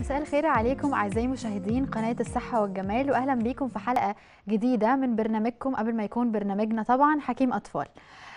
مساء الخير عليكم أعزائي مشاهدين قناة الصحة والجمال وأهلا بيكم في حلقة جديدة من برنامجكم قبل ما يكون برنامجنا طبعا حكيم أطفال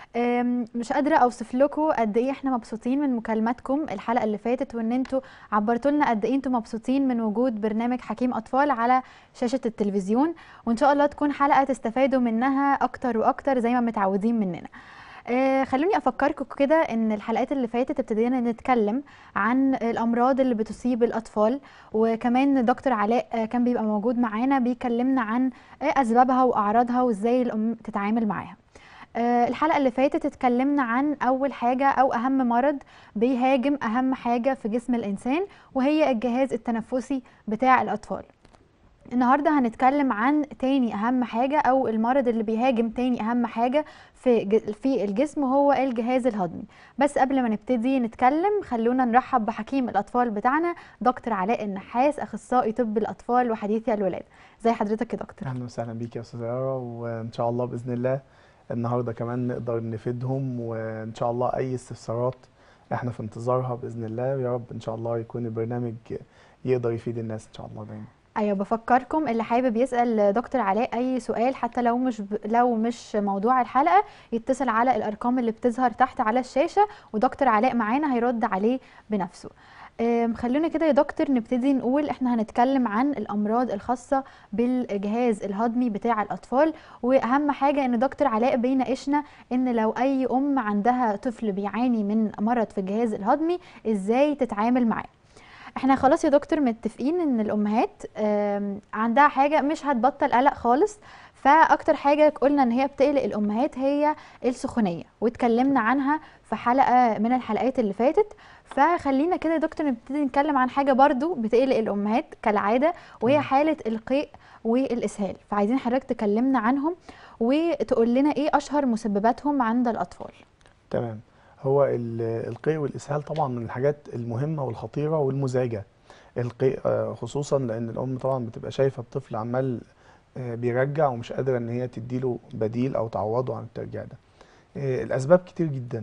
أم، مش قادرة أوصف لكم قد إيه إحنا مبسوطين من مكالماتكم الحلقة اللي فاتت وإن أنتوا عبرتوا لنا قد إيه أنتوا مبسوطين من وجود برنامج حكيم أطفال على شاشة التلفزيون وإن شاء الله تكون حلقة تستفادوا منها أكتر وأكتر زي ما متعودين مننا آه، خلوني افكركم كده ان الحلقات اللي فاتت ابتدينا نتكلم عن الامراض اللي بتصيب الاطفال وكمان دكتور علاء آه، كان بيبقى موجود معانا بيكلمنا عن آه، اسبابها واعراضها وازاي الام تتعامل معاها آه، الحلقه اللي فاتت اتكلمنا عن اول حاجه او اهم مرض بيهاجم اهم حاجه في جسم الانسان وهي الجهاز التنفسي بتاع الاطفال النهارده هنتكلم عن تاني اهم حاجه او المرض اللي بيهاجم تاني اهم حاجه في ج- في الجسم هو الجهاز الهضمي بس قبل ما نبتدي نتكلم خلونا نرحب بحكيم الاطفال بتاعنا دكتور علاء النحاس اخصائي طب الاطفال وحديثي الولاده زي حضرتك يا دكتور اهلا وسهلا بيك يا استاذه يارا وان شاء الله باذن الله النهارده كمان نقدر نفيدهم وان شاء الله اي استفسارات احنا في انتظارها باذن الله يا رب ان شاء الله يكون البرنامج يقدر يفيد الناس ان شاء الله دايما ايوه بفكركم اللي حابب يسال دكتور علاء اي سؤال حتى لو مش ب... لو مش موضوع الحلقه يتصل على الارقام اللي بتظهر تحت على الشاشه ودكتور علاء معانا هيرد عليه بنفسه أم، خلونا كده يا دكتور نبتدي نقول احنا هنتكلم عن الامراض الخاصه بالجهاز الهضمي بتاع الاطفال واهم حاجه ان دكتور علاء بيناقشنا ان لو اي ام عندها طفل بيعاني من مرض في الجهاز الهضمي ازاي تتعامل معاه احنا خلاص يا دكتور متفقين ان الامهات آم، عندها حاجه مش هتبطل قلق خالص فاكتر حاجه قلنا ان هي بتقلق الامهات هي السخونيه واتكلمنا عنها في حلقه من الحلقات اللي فاتت فخلينا كده يا دكتور نبتدي نتكلم عن حاجه برضو بتقلق الامهات كالعاده وهي تمام. حاله القيء والاسهال فعايزين حضرتك تكلمنا عنهم وتقول لنا ايه اشهر مسبباتهم عند الاطفال تمام هو ال- القيء والاسهال طبعا من الحاجات المهمه والخطيره والمزعجه القيء آه، خصوصا لان الام طبعا بتبقى شايفه الطفل عمال آه، بيرجع ومش قادره ان هي تديله بديل او تعوضه عن الترجيع ده آه، الاسباب كتير جدا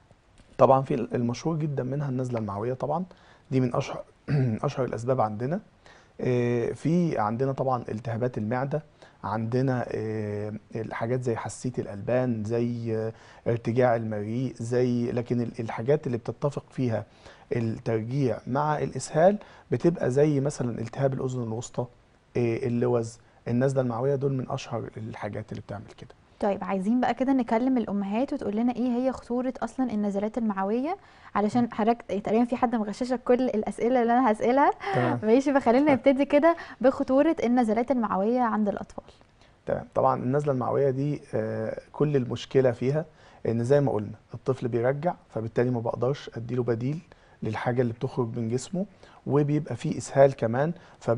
طبعا في المشهور جدا منها النزله المعويه طبعا دي من اشهر اشهر الاسباب عندنا آه، في عندنا طبعا التهابات المعده عندنا آه، الحاجات زي حساسيه الالبان زي آه، ارتجاع المريء زي لكن ال- الحاجات اللي بتتفق فيها الترجيع مع الاسهال بتبقى زي مثلا التهاب الاذن الوسطى آه، اللوز النزله المعويه دول من اشهر الحاجات اللي بتعمل كده طيب عايزين بقى كده نكلم الامهات وتقول لنا ايه هي خطوره اصلا النزلات المعويه علشان حضرتك تقريبا في حد مغششك كل الاسئله اللي انا هسالها تمام ماشي فخلينا نبتدي كده بخطوره النزلات المعويه عند الاطفال تمام طبعا النزله المعويه دي آه، كل المشكله فيها ان زي ما قلنا الطفل بيرجع فبالتالي ما بقدرش اديله بديل للحاجه اللي بتخرج من جسمه وبيبقى فيه اسهال كمان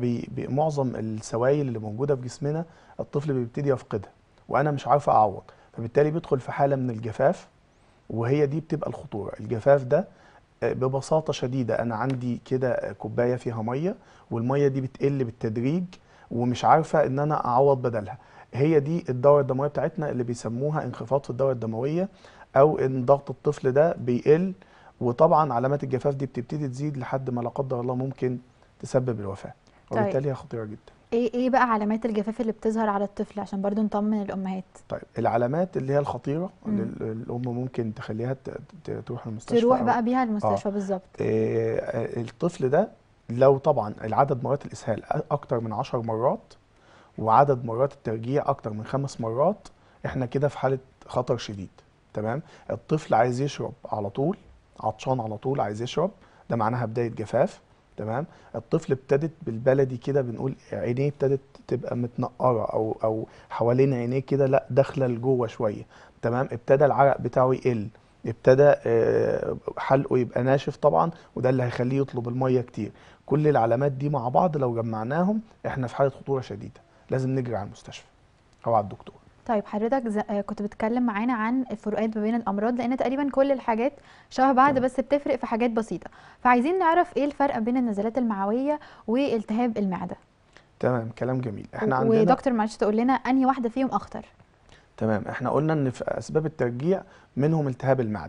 فمعظم السوائل اللي موجوده في جسمنا الطفل بيبتدي يفقدها وانا مش عارف اعوض فبالتالي بيدخل في حاله من الجفاف وهي دي بتبقى الخطوره الجفاف ده آه، ببساطه شديده انا عندي كده آه، كوبايه فيها ميه والميه دي بتقل بالتدريج ومش عارفه ان انا اعوض بدلها هي دي الدوره الدمويه بتاعتنا اللي بيسموها انخفاض في الدوره الدمويه او ان ضغط الطفل ده بيقل وطبعا علامات الجفاف دي بتبتدي تزيد لحد ما لا قدر الله ممكن تسبب الوفاه طيب. وبالتالي هي خطيره جدا ايه ايه بقى علامات الجفاف اللي بتظهر على الطفل عشان برضو نطمن الامهات طيب العلامات اللي هي الخطيره اللي مم. ال- الام ممكن تخليها ت- ت- تروح المستشفى تروح أو- بقى بيها المستشفى بالظبط آه، آه، الطفل ده لو طبعا العدد مرات الاسهال أ- اكتر من عشر مرات وعدد مرات الترجيع اكتر من خمس مرات احنا كده في حالة خطر شديد تمام الطفل عايز يشرب على طول عطشان على طول عايز يشرب ده معناها بداية جفاف تمام الطفل ابتدت بالبلدي كده بنقول عينيه ابتدت تبقى متنقرة او او حوالين عينيه كده لا داخلة لجوه شوية تمام ابتدى العرق بتاعه يقل ابتدى آه، حلقه يبقى ناشف طبعا وده اللي هيخليه يطلب الميه كتير كل العلامات دي مع بعض لو جمعناهم احنا في حاله خطوره شديده لازم نجري على المستشفى او على الدكتور طيب حضرتك ز... آه، كنت بتتكلم معانا عن الفروقات ما بين الامراض لان تقريبا كل الحاجات شبه بعض تمام. بس بتفرق في حاجات بسيطه فعايزين نعرف ايه الفرق بين النزلات المعويه والتهاب المعده تمام كلام جميل احنا و- عندنا ودكتور معلش تقول لنا انهي واحده فيهم اخطر تمام احنا قلنا ان في اسباب الترجيع منهم التهاب المعده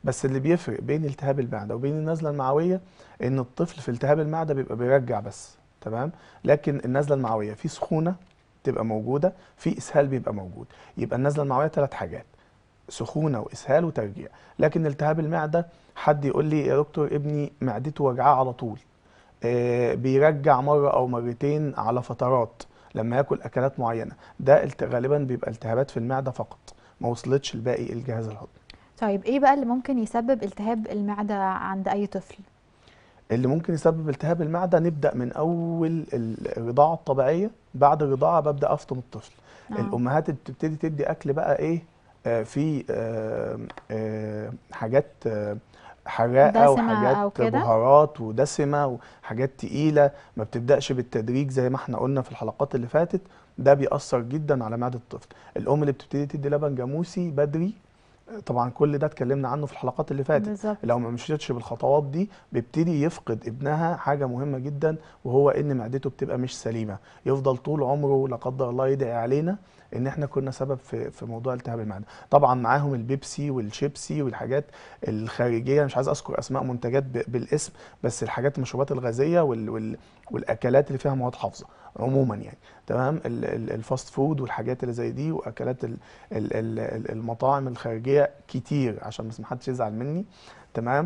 بس اللي بيفرق بين التهاب المعده وبين النزله المعويه ان الطفل في التهاب المعده بيبقى بيرجع بس تمام لكن النزله المعويه في سخونه تبقى موجوده في اسهال بيبقى موجود يبقى النزله المعويه ثلاث حاجات سخونه واسهال وترجيع لكن التهاب المعده حد يقول لي يا دكتور ابني معدته وجعاه على طول آه، بيرجع مره او مرتين على فترات لما ياكل اكلات معينه ده الت- غالبا بيبقى التهابات في المعده فقط ما وصلتش لباقي الجهاز الهضمي طيب ايه بقى اللي ممكن يسبب التهاب المعدة عند اي طفل اللي ممكن يسبب التهاب المعده نبدا من اول ال- الرضاعه الطبيعيه بعد الرضاعه ببدا افطم الطفل آه. الامهات بتبتدي تدي اكل بقى ايه آه في آه آه حاجات آه حراقه دسمة أو وحاجات كده؟ بهارات ودسمه وحاجات تقيله ما بتبداش بالتدريج زي ما احنا قلنا في الحلقات اللي فاتت ده بيأثر جدا على معده الطفل الام اللي بتبتدي تدي لبن جاموسي بدري آه، طبعا كل ده اتكلمنا عنه في الحلقات اللي فاتت بالظبط لو ما مشيتش بالخطوات دي بيبتدي يفقد ابنها حاجة مهمة جدا وهو ان معدته بتبقى مش سليمة يفضل طول عمره لا قدر الله يدعي علينا ان احنا كنا سبب في في موضوع التهاب المعدة طبعا معاهم البيبسي والشيبسي والحاجات الخارجية مش عايز اذكر اسماء منتجات ب- بالاسم بس الحاجات المشروبات الغازية وال وال والاكلات اللي فيها مواد حافظة عموما يعني تمام ال- ال- الفاست فود والحاجات اللي زي دي واكلات ال- ال- ال- ال- المطاعم الخارجيه كتير عشان بس محدش يزعل مني تمام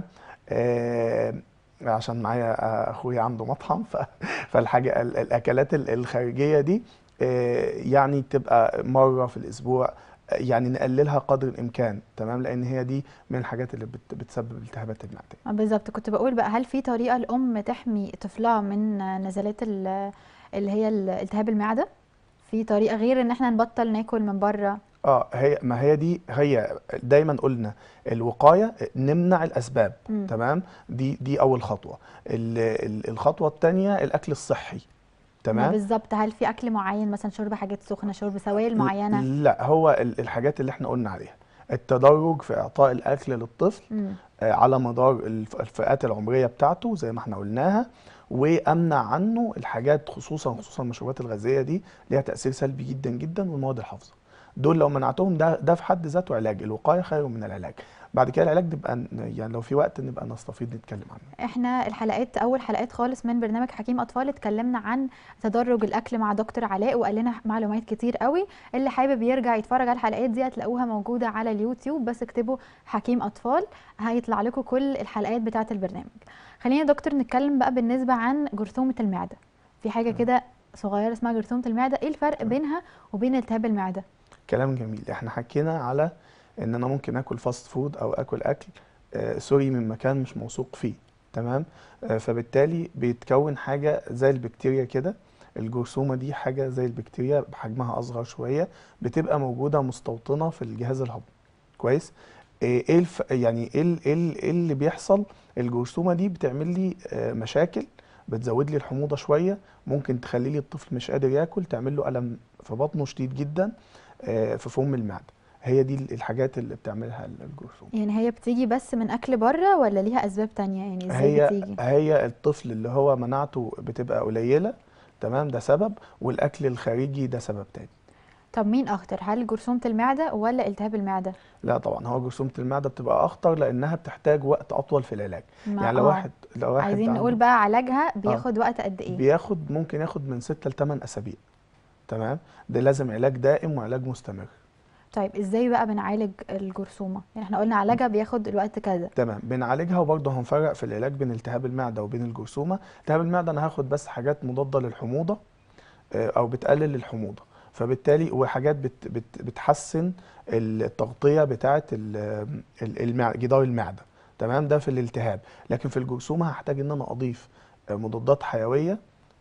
آه عشان معايا آه، اخويا عنده مطعم ف- فالحاجه ال- الاكلات ال- الخارجيه دي آه يعني تبقى مره في الاسبوع آه، يعني نقللها قدر الامكان تمام لان هي دي من الحاجات اللي بت- بتسبب التهابات المعده آه، بالظبط كنت بقول بقى هل في طريقة الأم تحمي طفلها من نزلات ال- اللي هي ال- التهاب المعدة في طريقة غير ان احنا نبطل ناكل من بره اه هي ما هي دي هي دايما قلنا الوقايه نمنع الاسباب مم. تمام دي دي اول خطوه ال- ال- الخطوه الثانيه الاكل الصحي ما تمام بالظبط هل في اكل معين مثلا شرب حاجات سخنة شرب سوائل معينة لا هو ال- الحاجات اللي احنا قلنا عليها التدرج في اعطاء الاكل للطفل مم. آه، على مدار الف- الفئات العمريه بتاعته زي ما احنا قلناها وامنع عنه الحاجات خصوصا خصوصا المشروبات الغازيه دي ليها تاثير سلبي جدا جدا والمواد الحافظه دول لو منعتهم ده ده في حد ذاته علاج الوقايه خير من العلاج بعد كده العلاج نبقى ن- يعني لو في وقت نبقى نستفيد نتكلم عنه احنا الحلقات اول حلقات خالص من برنامج حكيم اطفال اتكلمنا عن تدرج الاكل مع دكتور علاء وقال لنا معلومات كتير قوي اللي حابب يرجع يتفرج على الحلقات دي هتلاقوها موجوده على اليوتيوب بس اكتبوا حكيم اطفال هيطلع لكم كل الحلقات بتاعه البرنامج خلينا يا دكتور نتكلم بقى بالنسبه عن جرثومه المعده في حاجه كده صغيره اسمها جرثومه المعده ايه الفرق بينها وبين التهاب المعده كلام جميل احنا حكينا على ان انا ممكن اكل فاست فود او اكل اكل آه سوري من مكان مش موثوق فيه تمام آه فبالتالي بيتكون حاجه زي البكتيريا كده الجرثومه دي حاجه زي البكتيريا بحجمها اصغر شويه بتبقى موجوده مستوطنه في الجهاز الهضمي كويس ايه إيه الف... يعني ايه ال- إيه ال- إيه اللي بيحصل الجرثومه دي بتعمل لي آه مشاكل بتزود لي الحموضه شويه ممكن تخلي لي الطفل مش قادر ياكل تعمل له الم في بطنه شديد جدا آه، في فم المعده هي دي الحاجات اللي بتعملها الجرثومه يعني هي بتيجي بس من اكل بره ولا ليها اسباب تانية يعني ازاي هي بتيجي هي الطفل اللي هو مناعته بتبقى قليله تمام ده سبب والاكل الخارجي ده سبب تاني طب مين اخطر هل جرثومه المعده ولا التهاب المعده لا طبعا هو جرثومه المعده بتبقى اخطر لانها بتحتاج وقت اطول في العلاج ما يعني لو آه. واحد لو واحد عايزين نقول عنده بقى علاجها بياخد وقت قد ايه بياخد ممكن ياخد من 6 ل 8 اسابيع تمام ده لازم علاج دائم وعلاج مستمر طيب ازاي بقى بنعالج الجرثومه يعني احنا قلنا علاجها بياخد الوقت كذا تمام بنعالجها وبرضه هنفرق في العلاج بين التهاب المعده وبين الجرثومه التهاب المعده انا هاخد بس حاجات مضاده للحموضه آه، او بتقلل الحموضه فبالتالي وحاجات بت بت بتحسن التغطيه بتاعه ال- ال- المع- جدار المعده تمام ده في الالتهاب لكن في الجرثومه هحتاج ان انا اضيف آه، مضادات حيويه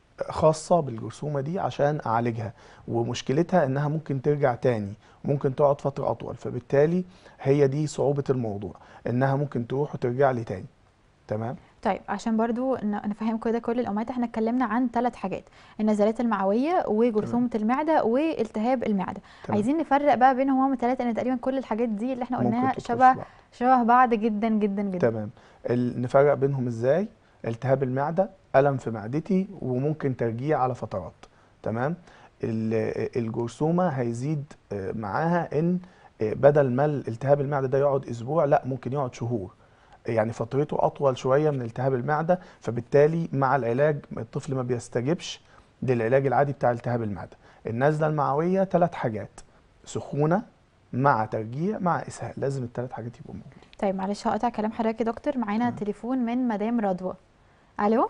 خاصة بالجرثومة دي عشان أعالجها ومشكلتها إنها ممكن ترجع تاني ممكن تقعد فترة أطول فبالتالي هي دي صعوبة الموضوع إنها ممكن تروح وترجع لي تاني تمام طيب عشان برضو ن- نفهم كده كل الامهات احنا اتكلمنا عن ثلاث حاجات النزلات المعويه وجرثومه المعده والتهاب المعده تمام. عايزين نفرق بقى بينهم هما الثلاثه لان تقريبا كل الحاجات دي اللي احنا ممكن قلناها تدخل في شبه بعض. شبه بعض جدا جدا جدا تمام ال- نفرق بينهم إزاي التهاب المعدة ألم في معدتي وممكن ترجيع على فترات تمام ال- الجرثومة هيزيد آه، معاها إن آه، بدل ما التهاب المعده ده يقعد اسبوع لا ممكن يقعد شهور يعني فترته اطول شويه من التهاب المعده فبالتالي مع العلاج الطفل ما بيستجبش للعلاج العادي بتاع التهاب المعده النزله المعويه ثلاث حاجات سخونه مع ترجيع مع اسهال لازم الثلاث حاجات يبقوا موجودين طيب معلش هقطع كلام حضرتك يا دكتور معانا تليفون من مدام رضوى الو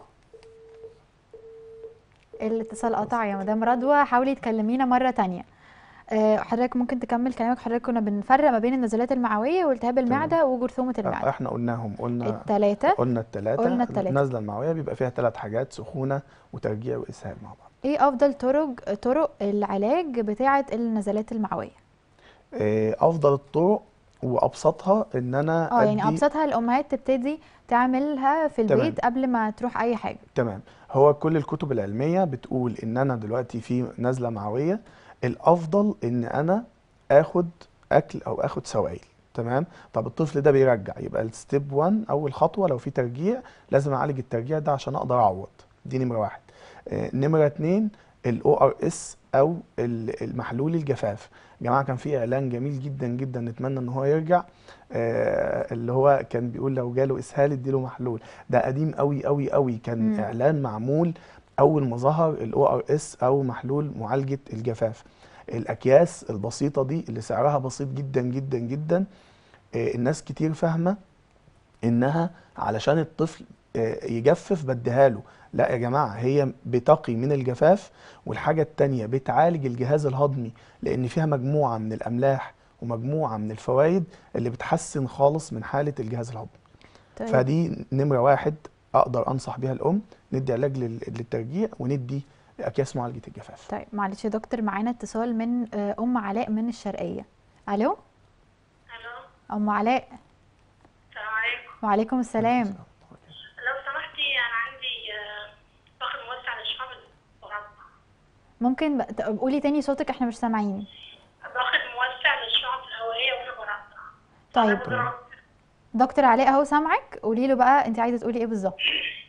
الاتصال قطع يا مدام رضوى حاولي تكلمينا مره تانية آه، حضرتك ممكن تكمل كلامك حضرتك كنا بنفرق ما بين النزلات المعويه والتهاب المعده وجرثومه آه، المعده احنا قلناهم قلنا الثلاثه قلنا الثلاثه قلنا التلاتة. النزله المعويه بيبقى فيها ثلاث حاجات سخونه وترجيع واسهال مع بعض ايه افضل طرق طرق العلاج بتاعه النزلات المعويه آه، افضل الطرق وابسطها ان انا اه يعني أدي- ابسطها الامهات تبتدي تعملها في تمام. البيت قبل ما تروح اي حاجه تمام هو كل الكتب العلمية بتقول ان انا دلوقتي في نزلة معوية الافضل ان انا اخد اكل او اخد سوائل تمام طب الطفل ده بيرجع يبقى الستيب 1 اول خطوة لو في ترجيع لازم اعالج الترجيع ده عشان اقدر اعوض دي نمرة واحد آه، نمرة اتنين الاو ار اس او ال- المحلول الجفاف يا جماعة كان في اعلان جميل جدا جدا نتمنى ان هو يرجع آه، اللي هو كان بيقول لو جاله اسهال اديله محلول ده قديم قوي قوي قوي كان مم. اعلان معمول اول ما ظهر الاو ار اس او محلول معالجه الجفاف الاكياس البسيطه دي اللي سعرها بسيط جدا جدا جدا آه، الناس كتير فاهمه انها علشان الطفل آه، يجفف بديها له لا يا جماعه هي بتقي من الجفاف والحاجه التانيه بتعالج الجهاز الهضمي لان فيها مجموعه من الاملاح ومجموعه من الفوائد اللي بتحسن خالص من حاله الجهاز الهضمي طيب فدي نمرة واحد أقدر أنصح بيها الأم ندي علاج لل- للترجيع وندي أكياس معالجة الجفاف طيب معلش يا دكتور معانا اتصال من آه، ام علاء من الشرقيه الو الو ام علاء السلام عليكم وعليكم السلام لو سمحتي انا عندي آه، فقد موسع للشعب المربع ممكن بق- ت- قولي تاني صوتك احنا مش سامعين فقد موسع للشعب الهوائيه وانا بربع طيب أنا بضرب- دكتور علاء اهو سامعك قولي له بقى انت عايزه تقولي ايه بالظبط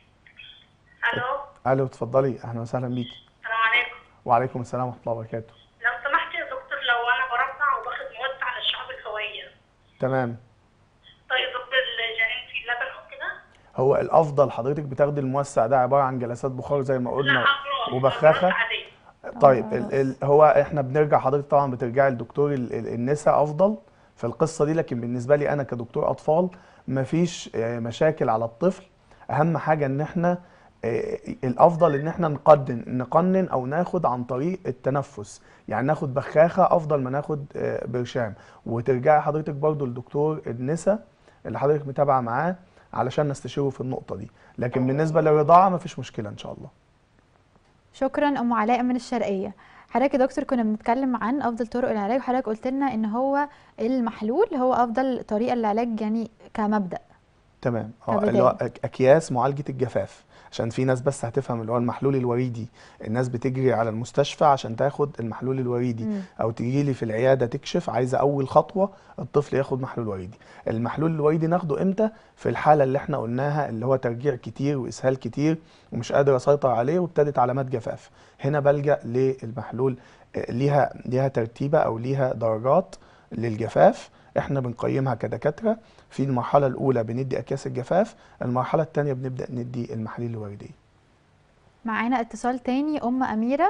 الو ألو اتفضلي أهلا وسهلا بيكي السلام عليكم وعليكم السلام ورحمة الله وبركاته لو سمحتي يا دكتور لو انا بربع وباخد موسع للشعب الهوائيه تمام طيب ضد الجنين في اللبن او كده هو الأفضل حضرتك بتاخدي الموسع ده عبارة عن جلسات بخار زي ما لا قلنا أقرأ وبخاخة عاديه طيب ال ال هو احنا بنرجع حضرتك طبعا بترجعي لدكتور ال- ال- النساء افضل في القصه دي لكن بالنسبه لي انا كدكتور اطفال مفيش آه، مشاكل على الطفل اهم حاجه ان احنا آه، الافضل ان احنا نقنن نقنن او ناخد عن طريق التنفس يعني ناخد بخاخه افضل ما ناخد آه، برشام وترجعي حضرتك برضو لدكتور النساء اللي حضرتك متابعه معاه علشان نستشيره في النقطه دي لكن بالنسبه للرضاعه مفيش مشكله ان شاء الله شكرا ام علاء من الشرقيه حضرتك يا دكتور كنا بنتكلم عن افضل طرق العلاج وحضرتك قلت لنا ان هو المحلول هو افضل طريقه للعلاج يعني كمبدأ تمام اه كبداية. اللي هو أك- اكياس معالجه الجفاف عشان في ناس بس هتفهم اللي هو المحلول الوريدي الناس بتجري على المستشفى عشان تاخد المحلول الوريدي مم. او تيجي لي في العياده تكشف عايزه اول خطوه الطفل ياخد محلول وريدي المحلول الوريدي ناخده امتى في الحاله اللي احنا قلناها اللي هو ترجيع كتير واسهال كتير ومش قادر اسيطر عليه وابتدت علامات جفاف هنا بلجأ للمحلول آه، ليها ليها ترتيبه او ليها درجات للجفاف احنا بنقيمها كدكاتره في المرحله الاولى بندي اكياس الجفاف المرحله الثانيه بنبدا ندي المحاليل الورديه معانا اتصال تاني ام اميره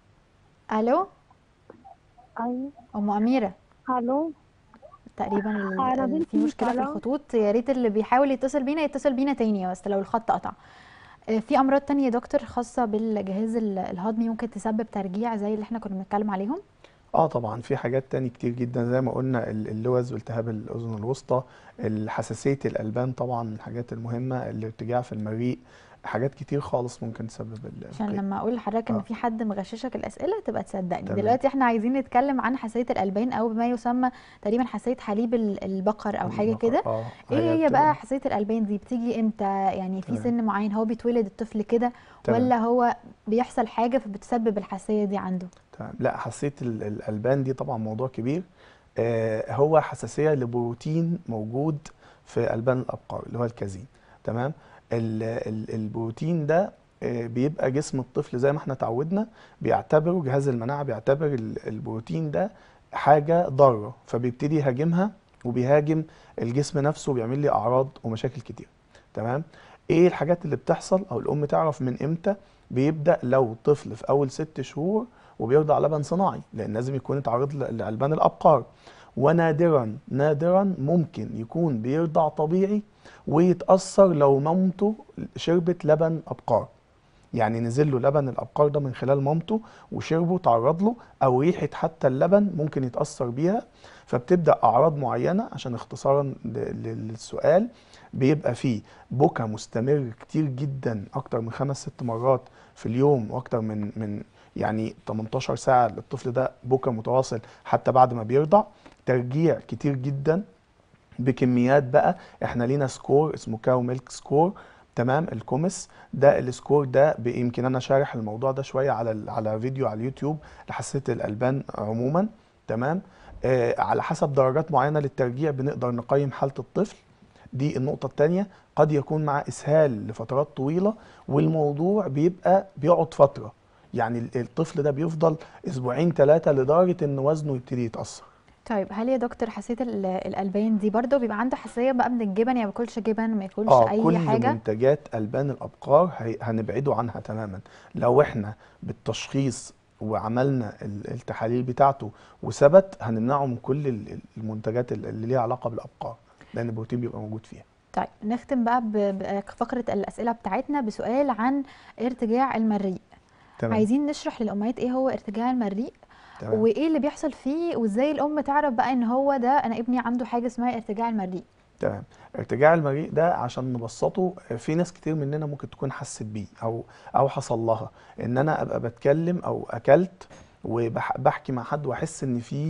الو ايوه ام اميره الو تقريبا ال- أنا ال- في بنتي مشكله في طالعة. الخطوط يا ريت اللي بيحاول يتصل بينا يتصل بينا تاني بس لو الخط قطع آه، في امراض تانية يا دكتور خاصه بالجهاز ال- الهضمي ممكن تسبب ترجيع زي اللي احنا كنا بنتكلم عليهم اه طبعا في حاجات تاني كتير جدا زي ما قلنا ال- اللوز والتهاب الاذن الوسطى حساسيه الالبان طبعا من الحاجات المهمه الارتجاع في المريء حاجات كتير خالص ممكن تسبب ال- عشان القيء. لما اقول لحضرتك ان آه. في حد مغششك الاسئله تبقى تصدقني تمام. دلوقتي احنا عايزين نتكلم عن حساسيه الالبان او بما يسمى تقريبا حساسيه حليب ال- البقر او حاجه كده اه ايه هي بتبقى- بقى حساسيه الالبان دي بتيجي امتى يعني في تمام. سن معين هو بيتولد الطفل كده تمام. ولا هو بيحصل حاجه فبتسبب الحساسيه دي عنده تمام لا حساسيه ال- الالبان دي طبعا موضوع كبير آه هو حساسيه لبروتين موجود في البان الابقار اللي هو الكازين تمام ال- ال- البروتين ده آه، بيبقى جسم الطفل زي ما احنا اتعودنا بيعتبره جهاز المناعه بيعتبر ال- البروتين ده حاجه ضاره فبيبتدي يهاجمها وبيهاجم الجسم نفسه وبيعمل لي اعراض ومشاكل كتير تمام ايه الحاجات اللي بتحصل او الام تعرف من امتى بيبدا لو طفل في اول ست شهور وبيرضع لبن صناعي لان لازم يكون اتعرض ل- لالبان الابقار ونادرا نادرا ممكن يكون بيرضع طبيعي ويتاثر لو مامته شربت لبن ابقار يعني نزل له لبن الابقار ده من خلال مامته وشربه تعرض له او ريحه حتى اللبن ممكن يتاثر بيها فبتبدا اعراض معينه عشان اختصارا ل- ل- للسؤال بيبقى فيه بكا مستمر كتير جدا اكتر من خمس ست مرات في اليوم واكتر من من يعني 18 ساعه للطفل ده بكا متواصل حتى بعد ما بيرضع ترجيع كتير جدا بكميات بقى احنا لينا سكور اسمه كاو ميلك سكور تمام الكومس ده السكور ده ب- يمكن انا شارح الموضوع ده شويه على ال- على فيديو على اليوتيوب لحساسيه الالبان عموما تمام آه على حسب درجات معينه للترجيع بنقدر نقيم حاله الطفل دي النقطة التانية قد يكون مع إسهال لفترات طويلة والموضوع بيبقى بيقعد فترة يعني ال- الطفل ده بيفضل أسبوعين ثلاثة لدرجة إن وزنه يبتدي يتأثر طيب هل يا دكتور حساسيه ال- الالبان دي برضه بيبقى عنده حساسيه بقى من الجبن يعني ما بياكلش جبن ما ياكلش اه اي كل حاجه منتجات ألبان الأبقار هي- هنبعده عنها تماما لو احنا بالتشخيص وعملنا ال- التحاليل بتاعته وثبت هنمنعه من كل ال- المنتجات ال- اللي ليها علاقة بالأبقار لأن البروتين بيبقى موجود فيها طيب نختم بقى ب- بفقره الاسئله بتاعتنا بسؤال عن ارتجاع المريء تمام عايزين نشرح للامهات ايه هو ارتجاع المريء تمام وايه اللي بيحصل فيه وازاي الام تعرف بقى ان هو ده انا ابني عنده حاجه اسمها ارتجاع المريء تمام ارتجاع المريء ده عشان نبسطه في ناس كتير مننا ممكن تكون حست بيه او او حصل لها ان انا ابقى بتكلم او اكلت وبحكي مع حد واحس ان في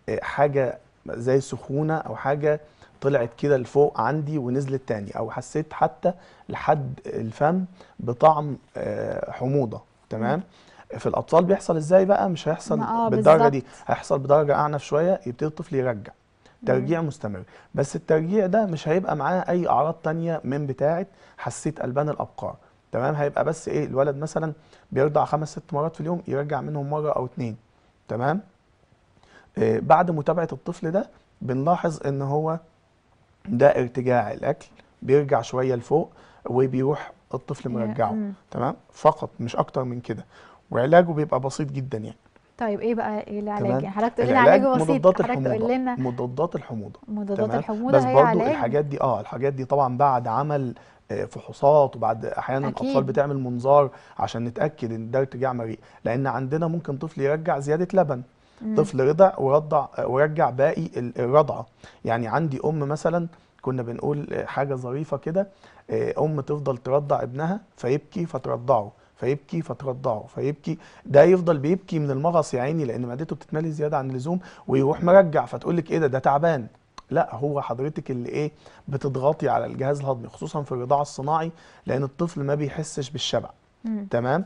حاجه زي سخونه او حاجه طلعت كده لفوق عندي ونزلت تاني او حسيت حتى لحد الفم بطعم آه، حموضه تمام في الاطفال بيحصل ازاي بقى مش هيحصل ما آه بالدرجه دي بالظبط. هيحصل بدرجه اعنف شويه يبتدي الطفل يرجع ترجيع مستمر بس الترجيع ده مش هيبقى معاه اي اعراض تانية من بتاعه حساسيه البان الابقار تمام هيبقى بس ايه الولد مثلا بيرضع خمس ست مرات في اليوم يرجع منهم مره او اتنين تمام آه بعد متابعه الطفل ده بنلاحظ ان هو ده ارتجاع الاكل بيرجع شويه لفوق وبيروح الطفل يا- مرجعه مم. تمام فقط مش اكتر من كده وعلاجه بيبقى بسيط جدا يعني طيب ايه بقى ايه العلاج تمام يعني حضرتك تقول لنا العلاج علاجه بسيط مضادات حضرتك تقول الحموضه لنا مضادات الحموضه مضادات تمام الحموضه بس هي برضو علاج الحاجات دي اه الحاجات دي طبعا بعد عمل آه، فحوصات وبعد احيانا أكيد. الاطفال بتعمل منظار عشان نتاكد ان ده ارتجاع مريء لان عندنا ممكن طفل يرجع زياده لبن مم. طفل رضع ورضع آه، ورجع باقي ال- الرضعه يعني عندي ام مثلا كنا بنقول آه، حاجه ظريفه كده آه، ام تفضل ترضع ابنها فيبكي فترضعه فيبكي فترضعه فيبكي ده يفضل بيبكي من المغص يا عيني لان معدته بتتملي زياده عن اللزوم ويروح مرجع فتقول لك ايه ده ده تعبان لا هو حضرتك اللي ايه بتضغطي على الجهاز الهضمي خصوصا في الرضاعه الصناعي لان الطفل ما بيحسش بالشبع مم. تمام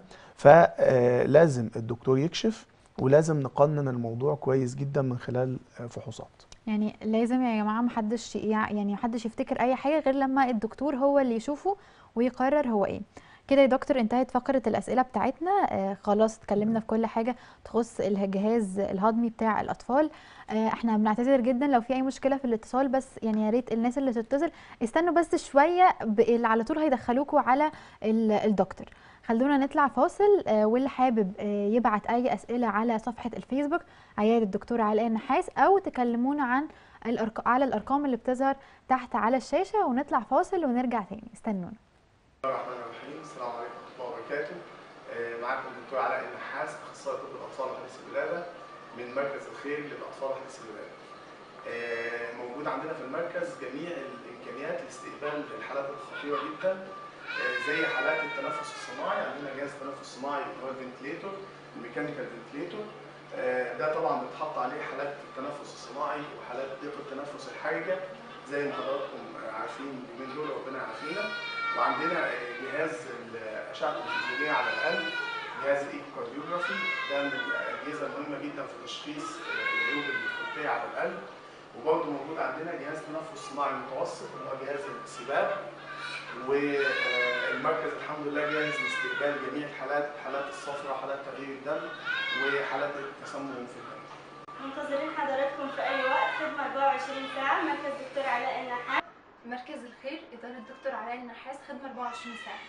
فلازم الدكتور يكشف ولازم نقنن الموضوع كويس جدا من خلال آه، فحوصات يعني لازم يا جماعه محدش يع- يعني محدش يفتكر اي حاجه غير لما الدكتور هو اللي يشوفه ويقرر هو ايه كده يا دكتور انتهت فقره الاسئله بتاعتنا آه خلاص اتكلمنا في كل حاجه تخص الجهاز الهضمي بتاع الاطفال آه احنا بنعتذر جدا لو في اي مشكله في الاتصال بس يعني يا ريت الناس اللي تتصل استنوا بس شويه ب- اللي على طول هيدخلوكوا على ال- الدكتور خلونا نطلع فاصل آه واللي حابب آه يبعت اي اسئله على صفحه الفيسبوك عياده الدكتوره علاء النحاس او تكلمونا عن الأرق... على الارقام اللي بتظهر تحت على الشاشه ونطلع فاصل ونرجع تاني استنونا بسم الله الرحمن الرحيم السلام عليكم ورحمه الله وبركاته آه، معاكم الدكتور علاء النحاس اخصائي طب الاطفال وحديث الولاده من مركز الخير للاطفال وحديث الولاده آه، موجود عندنا في المركز جميع الامكانيات لاستقبال الحالات الخطيره جدا آه، زي حالات التنفس الصناعي عندنا جهاز تنفس صناعي اللي هو الفنتليتور الميكانيكال فنتليتور آه، ده طبعا بتحط عليه حالات التنفس الصناعي وحالات ضيق التنفس الحرجه زي ما حضراتكم عارفين اليومين دول ربنا يعافينا وعندنا آه، جهاز الاشعه التلفزيونيه على القلب جهاز الايكوكارديوجرافي ده من الاجهزه المهمه جدا في تشخيص آه، العيوب الخلقيه على القلب وبرضه موجود عندنا جهاز تنفس صناعي متوسط اللي هو جهاز السباق والمركز الحمد لله جاهز لاستقبال جميع الحالات حالات الصفرة حالات تغيير الدم وحالات التسمم في الدم منتظرين حضراتكم في أي وقت خدمة 24 ساعة مركز دكتور علاء النحاس مركز الخير إدارة دكتور علاء النحاس خدمة 24 ساعة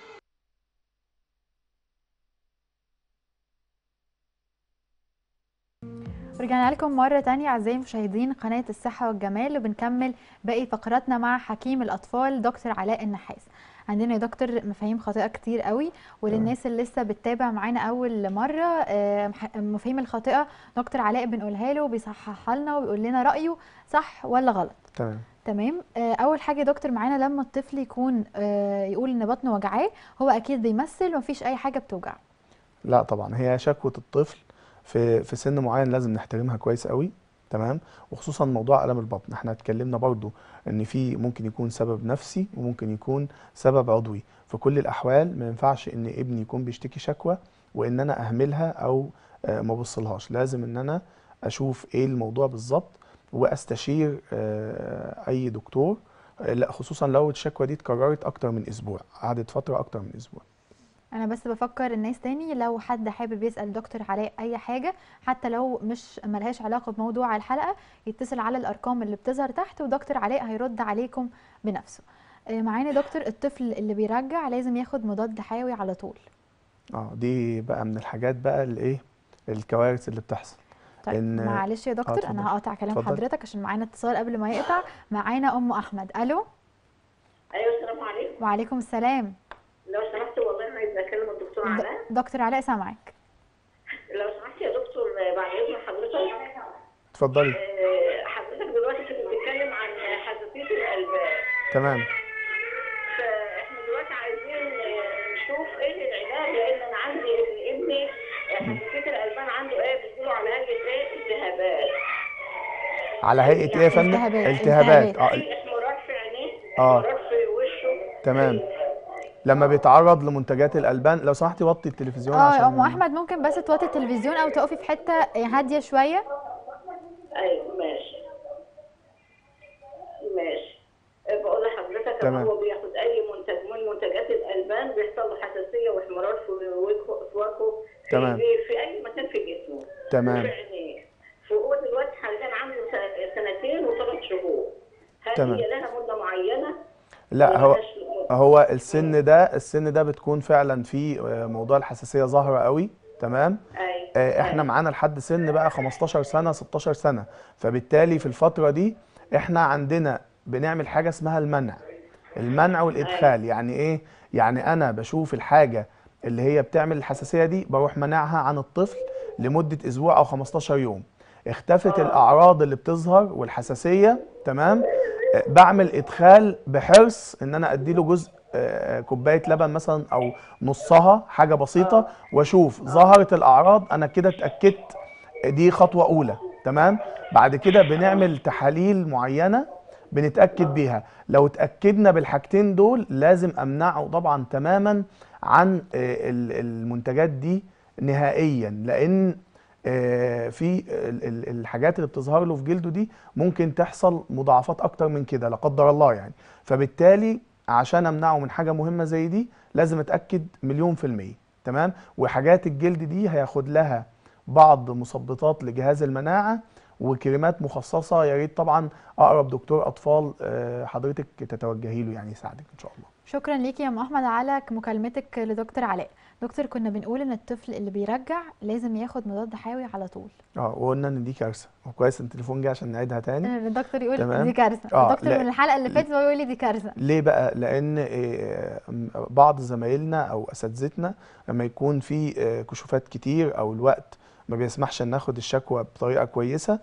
رجعنا لكم مرة تانية أعزائي المشاهدين قناة الصحة والجمال وبنكمل باقي فقراتنا مع حكيم الأطفال دكتور علاء النحاس عندنا يا دكتور مفاهيم خاطئة كتير قوي وللناس اللي لسه بتتابع معانا أول مرة آه، مح- المفاهيم الخاطئة دكتور علاء بنقولها له بيصححها لنا وبيقول لنا رأيه صح ولا غلط تمام تمام آه، اول حاجه يا دكتور معانا لما الطفل يكون آه، يقول ان بطنه وجعاه هو اكيد بيمثل ومفيش اي حاجه بتوجعه لا طبعا هي شكوى الطفل في في سن معين لازم نحترمها كويس قوي تمام وخصوصا موضوع الم البطن احنا اتكلمنا برضو ان في ممكن يكون سبب نفسي وممكن يكون سبب عضوي في كل الاحوال ما ينفعش ان ابني يكون بيشتكي شكوى وان انا اهملها او آه، ما ابصلهاش لازم ان انا اشوف ايه الموضوع بالظبط واستشير آه، اي دكتور آه، لا خصوصا لو الشكوى دي اتكررت اكتر من اسبوع قعدت فتره اكتر من اسبوع انا بس بفكر الناس تاني لو حد حابب يسال دكتور علاء اي حاجه حتى لو مش ملهاش علاقه بموضوع الحلقه يتصل على الارقام اللي بتظهر تحت ودكتور علاء هيرد عليكم بنفسه آه، معانا دكتور الطفل اللي بيرجع لازم ياخد مضاد حيوي على طول اه دي بقى من الحاجات بقى الايه الكوارث اللي بتحصل طيب إن- معلش يا دكتور اتفضل. انا هقطع كلام اتفضل. حضرتك عشان معانا اتصال قبل ما يقطع معانا ام احمد الو ايوه السلام عليكم وعليكم السلام لو سمحت والله انا عايزه اكلم الدكتور علاء د- دكتور علاء سامعك لو سمحت يا دكتور آه، بعد اذن حضرتك اتفضلي آه، حضرتك دلوقتي كنت بتتكلم عن حساسيه الالبان تمام فاحنا دلوقتي عايزين آه، نشوف ايه العلاج لان انا عندي ابن ابني آه، حساسيه الالبان عنده ايه بيقولوا على هيئه ايه التهابات على هيئه ايه يا فندم التهابات، التهابات التهابات. اه في احمرار في عينيه آه. احمرار في وشه تمام لما بيتعرض لمنتجات الالبان لو سمحتي وطي التلفزيون اه يا عشان ام احمد ممكن بس توطي التلفزيون او تقفي في حته هاديه شويه ايوه ماشي ماشي بقول لحضرتك تمام. ان هو بياخد اي منتج من منتجات الالبان بيحصل له حساسيه واحمرار في وجهه في وجهه في- تمام. في, في اي مكان في جسمه تمام. في عينيه فهو دلوقتي حاليا عنده س- سنتين وثلاث شهور هل تمام. هي لها مده معينه؟ لا هو ملهاش مدة؟ هو السن ده السن ده بتكون فعلا في آه، موضوع الحساسيه ظاهره قوي تمام ايوه آه، احنا أيوة. معانا لحد سن بقى 15 سنه 16 سنه فبالتالي في الفتره دي احنا عندنا بنعمل حاجه اسمها المنع المنع والادخال يعني ايه يعني انا بشوف الحاجه اللي هي بتعمل الحساسيه دي بروح منعها عن الطفل لمده اسبوع او 15 يوم اختفت الاعراض اللي بتظهر والحساسيه تمام آه، بعمل ادخال بحرص ان انا اديله جزء آه، كوبايه لبن مثلا او نصها حاجه بسيطه واشوف ظهرت الاعراض انا كده اتاكدت دي خطوه اولى تمام بعد كده بنعمل تحاليل معينه بنتاكد بيها لو اتاكدنا بالحاجتين دول لازم امنعه طبعا تماما عن آه، ال- المنتجات دي نهائيا لان آه، في ال- ال- الحاجات اللي بتظهر له في جلده دي ممكن تحصل مضاعفات اكتر من كده لا قدر الله يعني فبالتالي عشان امنعه من حاجه مهمه زي دي لازم اتاكد مليون في الميه تمام وحاجات الجلد دي هياخد لها بعض مثبطات لجهاز المناعه وكريمات مخصصه يا ريت طبعا اقرب دكتور اطفال آه، حضرتك تتوجهي له يعني يساعدك ان شاء الله شكرا ليكي يا ام احمد على مكالمتك لدكتور علاء دكتور كنا بنقول ان الطفل اللي بيرجع لازم ياخد مضاد حيوي على طول اه وقلنا ان دي كارثه وكويس ان التليفون جه عشان نعيدها تاني الدكتور يقول تمام. دي كارثه آه، الدكتور لا. من الحلقه اللي فاتت هو يقول لي دي كارثه ليه بقى لان آه، بعض زمايلنا او اساتذتنا لما يكون في آه، كشوفات كتير او الوقت ما بيسمحش ان ناخد الشكوى بطريقه كويسه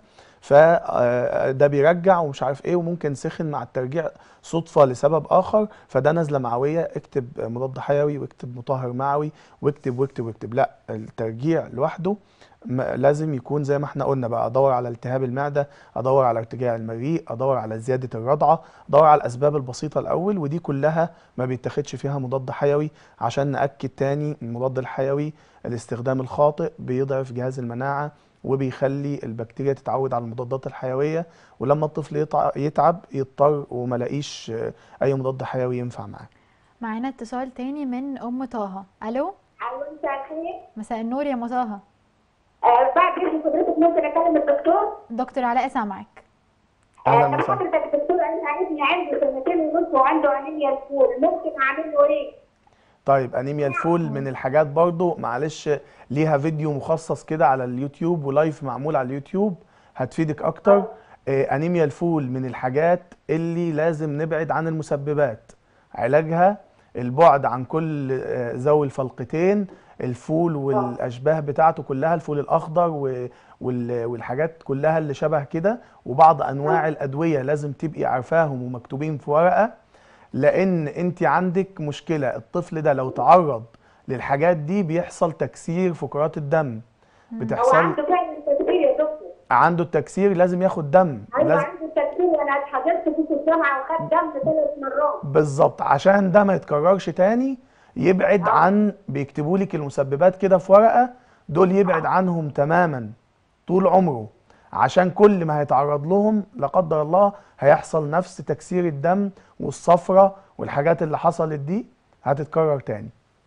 فده بيرجع ومش عارف ايه وممكن سخن مع الترجيع صدفه لسبب اخر فده نزله معويه اكتب مضاد حيوي واكتب مطهر معوي واكتب واكتب واكتب لا الترجيع لوحده ما- لازم يكون زي ما احنا قلنا بقى ادور على التهاب المعده ادور على ارتجاع المريء ادور على زياده الرضعه ادور على الاسباب البسيطه الاول ودي كلها ما بيتاخدش فيها مضاد حيوي عشان ناكد تاني المضاد الحيوي الاستخدام الخاطئ بيضعف جهاز المناعه وبيخلي البكتيريا تتعود على المضادات الحيويه ولما الطفل يتع- يتعب يضطر وما لاقيش آه، اي مضاد حيوي ينفع معاه معانا اتصال تاني من ام طه الو الو مساء الخير مساء النور يا ام طه آه بعد اذن حضرتك ممكن اكلم الدكتور دكتور علاء سامعك اهلا آه وسهلا حضرتك الدكتور انا ابني عنده سنتين ونص وعنده انيميا الفول ممكن اعمل له ايه؟ طيب انيميا الفول من الحاجات برضو معلش ليها فيديو مخصص كده على اليوتيوب ولايف معمول على اليوتيوب هتفيدك اكتر آه، انيميا الفول من الحاجات اللي لازم نبعد عن المسببات علاجها البعد عن كل آه، ذوي الفلقتين الفول والاشباه بتاعته كلها الفول الاخضر و- وال- والحاجات كلها اللي شبه كده وبعض انواع الادويه لازم تبقي عارفاهم ومكتوبين في ورقه لان انت عندك مشكله الطفل ده لو تعرض للحاجات دي بيحصل تكسير في كرات الدم هو بتحصل عنده فعلا تكسير يا دكتور عنده التكسير لازم ياخد دم ايوه لازم عنده تكسير انا حضرت فيه في الجامعه وخد دم ثلاث مرات بالظبط عشان ده ما يتكررش تاني يبعد عن بيكتبوا لك المسببات كده في ورقه دول يبعد عنهم تماما طول عمره عشان كل ما هيتعرض لهم لا قدر الله هيحصل نفس تكسير الدم والصفرة والحاجات اللي حصلت دي هتتكرر تاني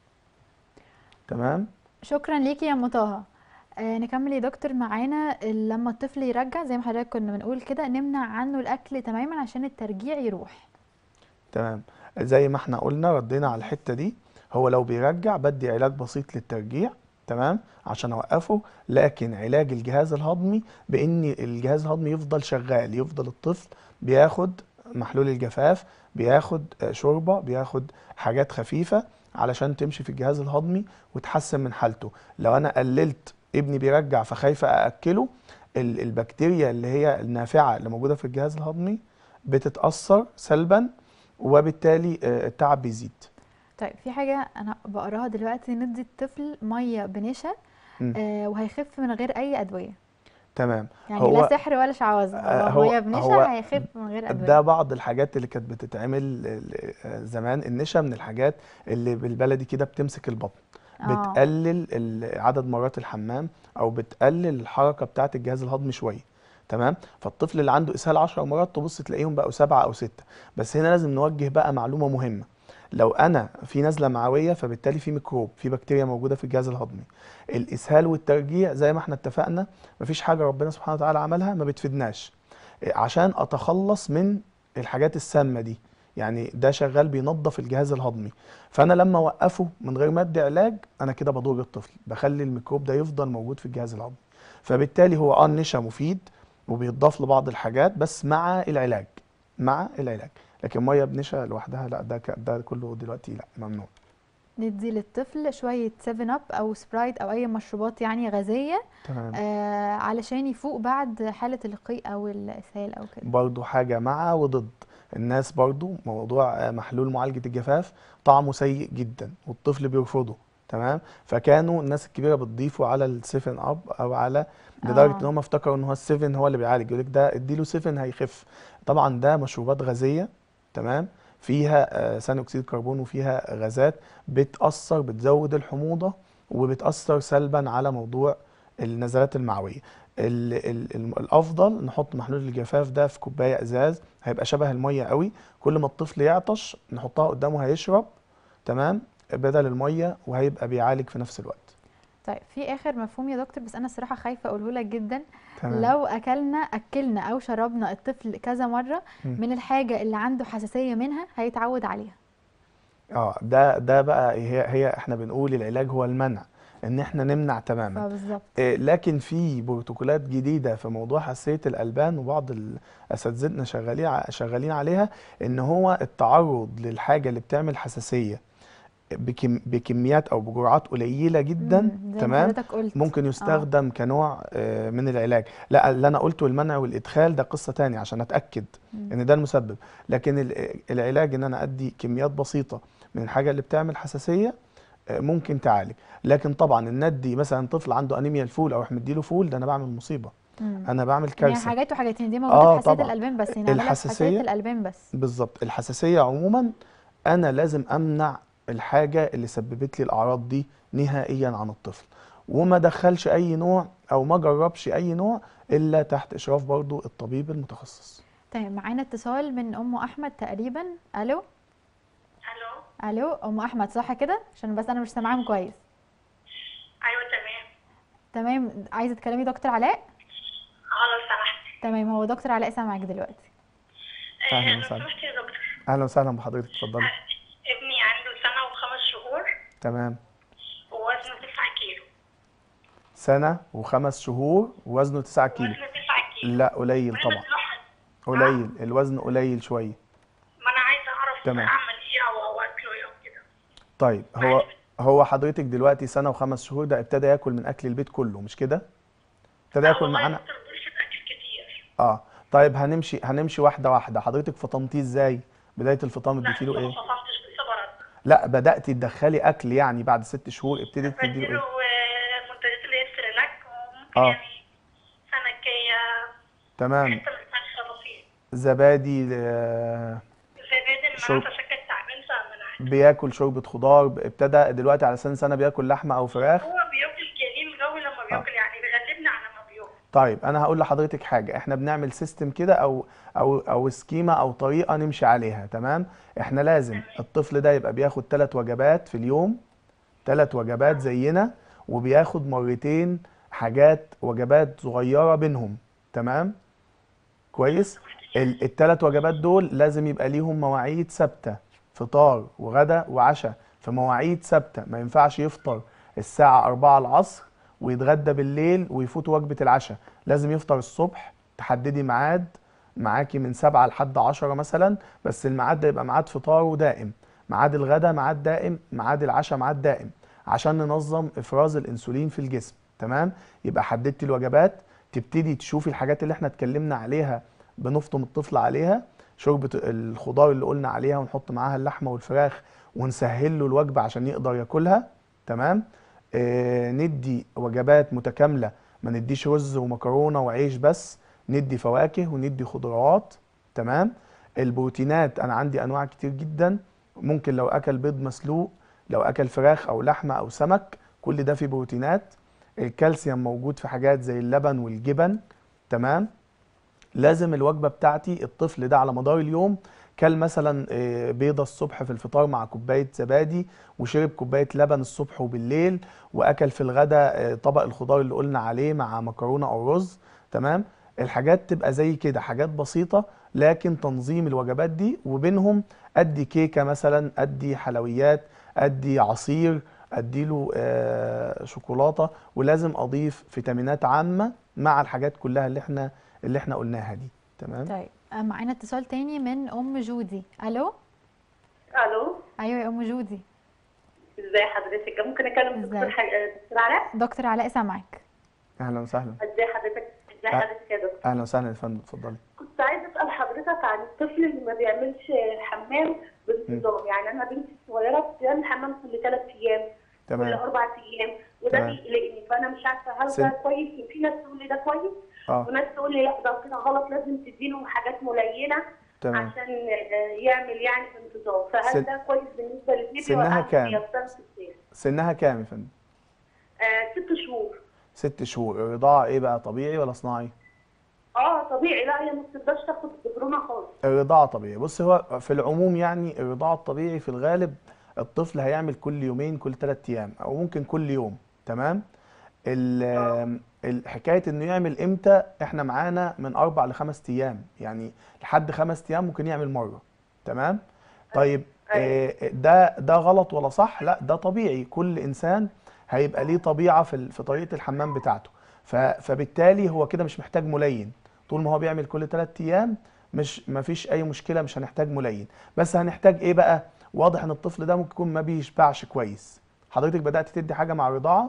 تمام شكرا ليكي يا ام طه آه نكمل يا دكتور معانا لما الطفل يرجع زي ما حضرتك كنا بنقول كده نمنع عنه الاكل تماما عشان الترجيع يروح تمام زي ما احنا قلنا ردينا على الحتة دي هو لو بيرجع بدي علاج بسيط للترجيع تمام عشان اوقفه لكن علاج الجهاز الهضمي بان الجهاز الهضمي يفضل شغال يفضل الطفل بياخد محلول الجفاف بياخد آه، شوربة بياخد حاجات خفيفة علشان تمشي في الجهاز الهضمي وتحسن من حالته لو انا قللت ابني بيرجع فخايفة ااكله ال- البكتيريا اللي هي النافعة اللي موجودة في الجهاز الهضمي بتتأثر سلبا وبالتالي آه، التعب بيزيد طيب في حاجة أنا بقراها دلوقتي ندي الطفل مية بنشا مم. آه وهيخف من غير أي أدوية تمام يعني هو- لا سحر ولا شعوذة آه، هو هو- مية بنشا هو هيخف من غير أدوية ده بعض الحاجات اللي كانت بتتعمل آه، زمان النشا من الحاجات اللي بالبلدي كده بتمسك البطن آه. بتقلل ال- عدد مرات الحمام او بتقلل الحركه بتاعه الجهاز الهضمي شويه تمام فالطفل اللي عنده اسهال 10 مرات تبص تلاقيهم بقوا سبعة او ستة بس هنا لازم نوجه بقى معلومه مهمه لو انا في نزله معويه فبالتالي في ميكروب في بكتيريا موجوده في الجهاز الهضمي الاسهال والترجيع زي ما احنا اتفقنا مفيش حاجه ربنا سبحانه وتعالى عملها ما بتفيدناش عشان اتخلص من الحاجات السامه دي يعني ده شغال بينظف الجهاز الهضمي فانا لما اوقفه من غير ما ادي علاج انا كده بضر الطفل بخلي الميكروب ده يفضل موجود في الجهاز الهضمي فبالتالي هو اه النشا مفيد وبيتضاف لبعض الحاجات بس مع العلاج مع العلاج لكن ميه بنشا لوحدها لا ده ك- ده كله دلوقتي لا ممنوع ندي للطفل شوية 7 اب أو سبرايت أو أي مشروبات يعني غازية تمام آه علشان يفوق بعد حالة القيء أو الإسهال أو كده برضو حاجة مع وضد الناس برضو موضوع آه، محلول معالجة الجفاف طعمه سيء جدا والطفل بيرفضه تمام فكانوا الناس الكبيرة بتضيفه على السيفن اب او على لدرجة آه. ان هم افتكروا ان هو السيفن هو اللي بيعالج يقول لك ده اديله سيفن هيخف طبعا ده مشروبات غازية تمام فيها آه، ثاني اكسيد الكربون وفيها غازات بتأثر بتزود الحموضة وبتأثر سلبا على موضوع النزلات المعوية ال ال ال الافضل نحط محلول الجفاف ده في كوبايه ازاز هيبقى شبه الميه قوي كل ما الطفل يعطش نحطها قدامه هيشرب تمام بدل الميه وهيبقى بيعالج في نفس الوقت طيب في آخر مفهوم يا دكتور بس أنا الصراحة خايفة أقوله لك جدا تمام لو أكلنا أكلنا أو شربنا الطفل كذا مرة مم. من الحاجة اللي عنده حساسية منها هيتعود عليها اه ده ده بقى هي هي احنا بنقول العلاج هو المنع ان احنا نمنع تماما فبالظبط آه، لكن في بروتوكولات جديده في موضوع حساسيه الالبان وبعض اساتذتنا شغالين ع- شغالين عليها ان هو التعرض للحاجه اللي بتعمل حساسيه بكم بكميات او بجرعات قليله جدا مم، زي ما تمام حضرتك قلت ممكن يستخدم كنوع آه، من العلاج لا اللي انا قلته المنع والادخال ده قصه تانية عشان اتاكد مم. ان ده المسبب لكن ال- العلاج ان انا ادي كميات بسيطه من الحاجه اللي بتعمل حساسيه آه، ممكن تعالج لكن طبعا ان ادي مثلا طفل عنده انيميا الفول او احنا مديله فول ده انا بعمل مصيبه مم. انا بعمل يعني كارثه حاجات وحاجات دي موجودة آه، في حساسية طبعاً. الألبان بس هنا في حساسية الحساسية- الألبان بس بالظبط الحساسيه عموما انا لازم امنع الحاجه اللي سببت لي الاعراض دي نهائيا عن الطفل وما دخلش اي نوع او ما جربش اي نوع الا تحت اشراف برضو الطبيب المتخصص طيب معانا اتصال من أم أحمد تقريبا ألو الو ألو أم أحمد صح كده عشان بس أنا مش سامعاهم كويس ايوه تمام تمام عايزه تكلمي دكتور علاء اه لو سمحت تمام هو دكتور علاء سامعك دلوقتي آه، أهلاً لو وسهلاً. سمحت يا دكتور اهلا وسهلا بحضرتك اتفضلي ابني عنده سنة وخمس شهور تمام ووزنه 9 كيلو سنة وخمس شهور ووزنه 9 كيلو وزنه 9 كيلو لا قليل وانا طبعا بصراحة قليل الوزن قليل شوية ما انا عايزة اعرف تمام. اعمل ايه او او اكله ايه وكده طيب هو هو حضرتك دلوقتي سنة وخمس شهور ده ابتدى ياكل من اكل البيت كله مش كده ابتدى ياكل والله معانا دكتور بيرشد اكل كتير اه طيب هنمشي هنمشي واحدة واحدة حضرتك فطمتيه ازاي بداية الفطام لا اديتي له لسه ما ايه فطرتش لسه برد لا بدأتي تدخلي اكل يعني بعد ست شهور ابتدي تدي له بديله ايه آه، المنتجات اللي هي السيريلاك وممكن آه. يعني سمكية تمام حتة من الفرخة بسيط زبادي آه، زبادي اللي شرب. معاه فشكل تعبان فمنعت بياكل شوربة خضار ابتدى دلوقتي على سن سنة بياكل لحمة او فراخ هو بياكل كليل جو لما بياكل يعني بيغلبنا على ما بياكل طيب انا هقول لحضرتك حاجه احنا بنعمل سيستم كده او او او سكيما او طريقه نمشي عليها تمام احنا لازم الطفل ده يبقى بياخد ثلاث وجبات في اليوم ثلاث وجبات زينا وبياخد مرتين حاجات وجبات صغيره بينهم تمام كويس الثلاث وجبات دول لازم يبقى ليهم مواعيد ثابته فطار وغدا وعشاء في مواعيد ثابته ما ينفعش يفطر الساعه 4 العصر ويتغدى بالليل ويفوت وجبه العشاء لازم يفطر الصبح تحددي ميعاد معاكي من 7 لحد 10 مثلا بس الميعاد ده يبقى ميعاد فطاره دائم ميعاد الغدا ميعاد دائم ميعاد العشاء ميعاد دائم عشان ننظم افراز الانسولين في الجسم تمام يبقى حددتي الوجبات تبتدي تشوفي الحاجات اللي احنا اتكلمنا عليها بنفطم الطفل عليها شوربة الخضار اللي قلنا عليها ونحط معاها اللحمة والفراخ ونسهل له الوجبة عشان يقدر ياكلها تمام آه ندي وجبات متكاملة ما نديش رز ومكرونة وعيش بس ندي فواكه وندي خضروات تمام البروتينات انا عندي انواع كتير جدا ممكن لو اكل بيض مسلوق لو اكل فراخ او لحمة او سمك كل ده فيه بروتينات الكالسيوم موجود في حاجات زي اللبن والجبن تمام لازم الوجبه بتاعتي الطفل ده على مدار اليوم كل مثلا آه، بيضه الصبح في الفطار مع كوبايه زبادي وشرب كوبايه لبن الصبح وبالليل واكل في الغداء آه، طبق الخضار اللي قلنا عليه مع مكرونه او رز تمام الحاجات تبقى زي كده حاجات بسيطه لكن تنظيم الوجبات دي وبينهم ادي كيكه مثلا ادي حلويات ادي عصير اديله آه، شوكولاته ولازم اضيف فيتامينات عامه مع الحاجات كلها اللي احنا اللي احنا قلناها دي تمام طيب آه، معانا اتصال تاني من ام جودي الو الو ايوه يا ام جودي ازي حضرتك ممكن اكلم دكتور ازيك؟ ح- دكتور علاء دكتور علاء سامعك اهلا وسهلا ازي حضرتك ازي أه. حضرتك يا دكتور اهلا وسهلا يا فندم اتفضلي كنت عايزه اسال حضرتك عن الطفل اللي ما بيعملش حمام بانتظام يعني انا بنتي الصغيره بتعمل حمام كل ثلاث ايام كل تمام اربع ايام وده تمام. بيقلقني فانا مش عارفه هل سن- ده كويس في ناس تقول لي ده كويس اه وناس تقول لي لا ده كده غلط لازم تديله حاجات ملينه تمام عشان آه، يعمل يعني بانتظام فهل سن- ده كويس بالنسبه للبيبي سنها ولا كام؟ يفضل في الصيف؟ سنها كام يا فندم آه ست شهور ست شهور الرضاعه ايه بقى طبيعي ولا صناعي اه طبيعي لا هي ما بتقدرش تاخد الببرونه خالص الرضاعه طبيعي بص هو في العموم يعني الرضاعه الطبيعي في الغالب الطفل هيعمل كل يومين كل ثلاث ايام او ممكن كل يوم تمام ال- ال- حكايه انه يعمل امتى احنا معانا من اربع لخمس ايام يعني لحد خمس ايام ممكن يعمل مره تمام طيب أيوة. آه، ده ده غلط ولا صح لا ده طبيعي كل انسان هيبقى ليه طبيعه في ال- في طريقه الحمام بتاعته ف- فبالتالي هو كده مش محتاج ملين طول ما هو بيعمل كل ثلاث ايام مش ما فيش اي مشكله مش هنحتاج ملين بس هنحتاج ايه بقى واضح ان الطفل ده ممكن يكون ما بيشبعش كويس حضرتك بدات تدي حاجه مع الرضاعه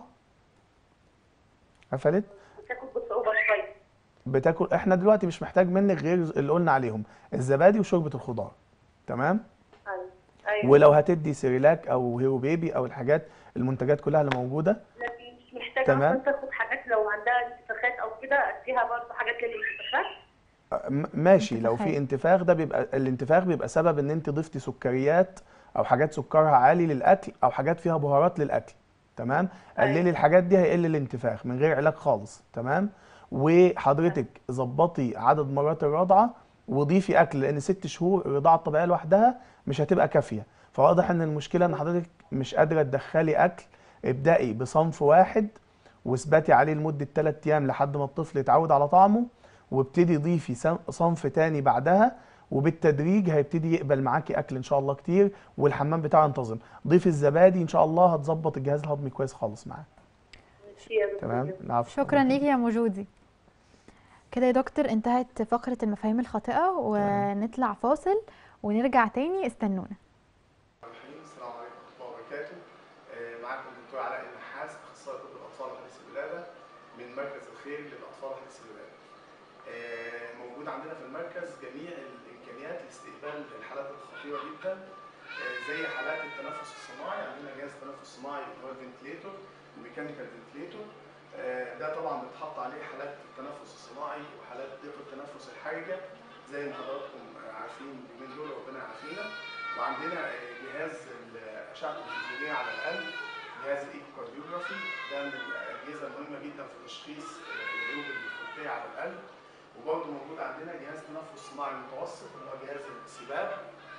قفلت بتاكل بصعوبه شويه بتاكل احنا دلوقتي مش محتاج منك غير اللي قلنا عليهم الزبادي وشوربه الخضار تمام ايوه ايوه ولو هتدي سيريلاك او هيرو بيبي او الحاجات المنتجات كلها اللي موجوده لكن مش محتاجه تمام. مثلا تاخد حاجات لو عندها انتفاخات او كده اديها برضه حاجات للانتفاخات م- ماشي لو في انتفاخات. انتفاخ ده بيبقى الانتفاخ بيبقى سبب ان انت ضفتي سكريات او حاجات سكرها عالي للاكل او حاجات فيها بهارات للاكل تمام قللي أيوة. الحاجات دي هيقل الانتفاخ من غير علاج خالص تمام وحضرتك ظبطي عدد مرات الرضعه وضيفي اكل لان ست شهور الرضاعه الطبيعيه لوحدها مش هتبقى كافيه فواضح ان المشكله ان حضرتك مش قادره تدخلي اكل ابدأي بصنف واحد واثبتي عليه لمده 3 ايام لحد ما الطفل يتعود على طعمه وابتدي ضيفي سن- صنف تاني بعدها وبالتدريج هيبتدي يقبل معاكي اكل ان شاء الله كتير والحمام بتاعه ينتظم ضيفي الزبادي ان شاء الله هتظبط الجهاز الهضمي كويس خالص معاه ميرسي يا دكتور. تمام العفو شكرا ليكي يا موجودي كده يا دكتور انتهت فقرة المفاهيم الخاطئة ونطلع فاصل ونرجع تاني استنونا الرحيم السلام عليكم ورحمه الله وبركاته آه، معاكم الدكتور علاء النحاس اخصائي طب الاطفال وحديث الولاده من مركز الخير للاطفال وحديث الولاده آه، موجود عندنا في المركز جميع الامكانيات لاستقبال الحالات الخطيره جدا آه، زي حالات التنفس الصناعي عندنا جهاز تنفس صناعي اللي هو الفنتليتور الميكانيكال فنتليتور آه، ده طبعا بتحط عليه حالات التنفس الصناعي وحالات ضيق التنفس الحرجه زي ما حضراتكم آه، عارفين اليومين دول ربنا يعافينا وعندنا آه، جهاز الاشعه التلفزيونيه على القلب جهاز الايكوكارديوجرافي ده من الاجهزه المهمه جدا في تشخيص آه، العيوب الخلقيه على القلب وبرضه موجود عندنا جهاز تنفس صناعي متوسط اللي هو جهاز السباب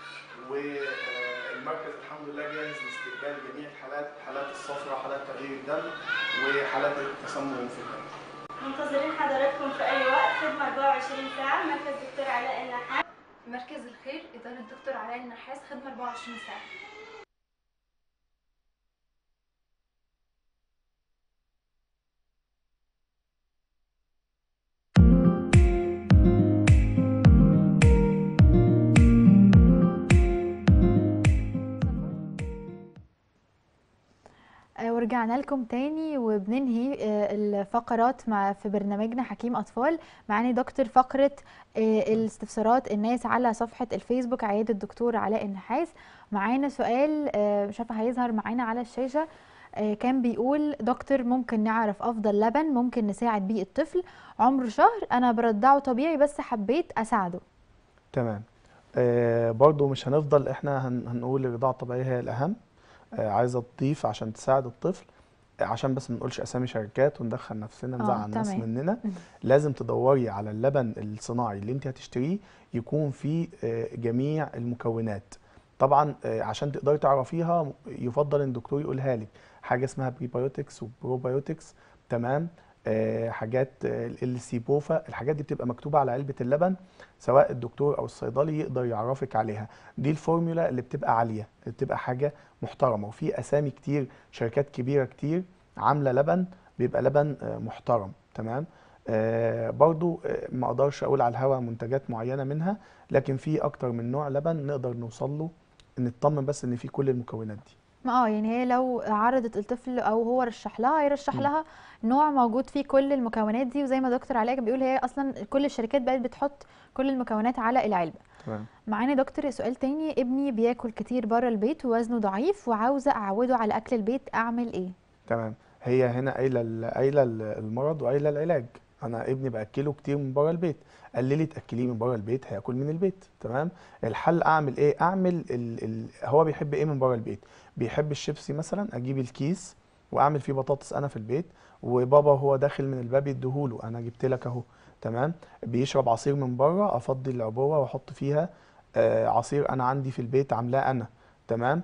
والمركز الحمد لله جاهز لاستقبال جميع الحالات حالات الصفرة حالات تغيير الدم وحالات التسمم في الدم منتظرين حضراتكم في أي وقت خدمة 24 ساعة مركز دكتور علاء النحاس مركز الخير إدارة دكتور علاء النحاس خدمة 24 ساعة آه، ورجعنا لكم تاني وبننهي آه، الفقرات مع في برنامجنا حكيم أطفال معاني دكتور فقرة آه، الاستفسارات الناس على صفحة الفيسبوك عيادة الدكتور علاء النحاس معانا سؤال آه، مش عارفة هيظهر معانا على الشاشة آه، كان بيقول دكتور ممكن نعرف أفضل لبن ممكن نساعد بيه الطفل عمره شهر أنا برضعه طبيعي بس حبيت أساعده تمام آه برضو مش هنفضل احنا هن هنقول الرضاعة الطبيعية هي الأهم آه عايزة تضيف عشان تساعد الطفل آه، عشان بس ما نقولش أسامي شركات وندخل نفسنا آه، نزعل الناس تمام. مننا مم. لازم تدوري على اللبن الصناعي اللي انت هتشتريه يكون فيه آه، جميع المكونات طبعا آه، عشان تقدري تعرفيها يفضل ان الدكتور يقولها لك حاجه اسمها بريبايوتكس وبروبايوتكس تمام آه، حاجات السيبوفا الحاجات دي بتبقى مكتوبه على علبه اللبن سواء الدكتور او الصيدلي يقدر يعرفك عليها دي الفورمولا اللي بتبقى عاليه اللي بتبقى حاجه محترمه وفي اسامي كتير شركات كبيره كتير عامله لبن بيبقى لبن آه، محترم تمام آه برضو آه، ما اقدرش اقول على الهوا منتجات معينه منها لكن في اكتر من نوع لبن نقدر نوصل له نطمن بس ان في كل المكونات دي ما اه يعني هي لو عرضت الطفل او هو رشح لها هيرشح مم. لها نوع موجود فيه كل المكونات دي وزي ما دكتور علاء كان بيقول هي اصلا كل الشركات بقت بتحط كل المكونات على العلبه تمام معانا دكتور سؤال تاني ابني بياكل كتير بره البيت ووزنه ضعيف وعاوزه اعوده على اكل البيت اعمل ايه تمام هي هنا قايله ال- قايله ال- المرض وقايله العلاج انا ابني باكله كتير من بره البيت قللي تاكليه من بره البيت هياكل من البيت تمام الحل اعمل ايه اعمل ال... ال... هو بيحب ايه من بره البيت بيحب الشيبسي مثلا اجيب الكيس واعمل فيه بطاطس انا في البيت وبابا هو داخل من الباب يديهوله انا جبت لك اهو تمام بيشرب عصير من بره افضي العبوه واحط فيها آه عصير انا عندي في البيت عاملاه انا تمام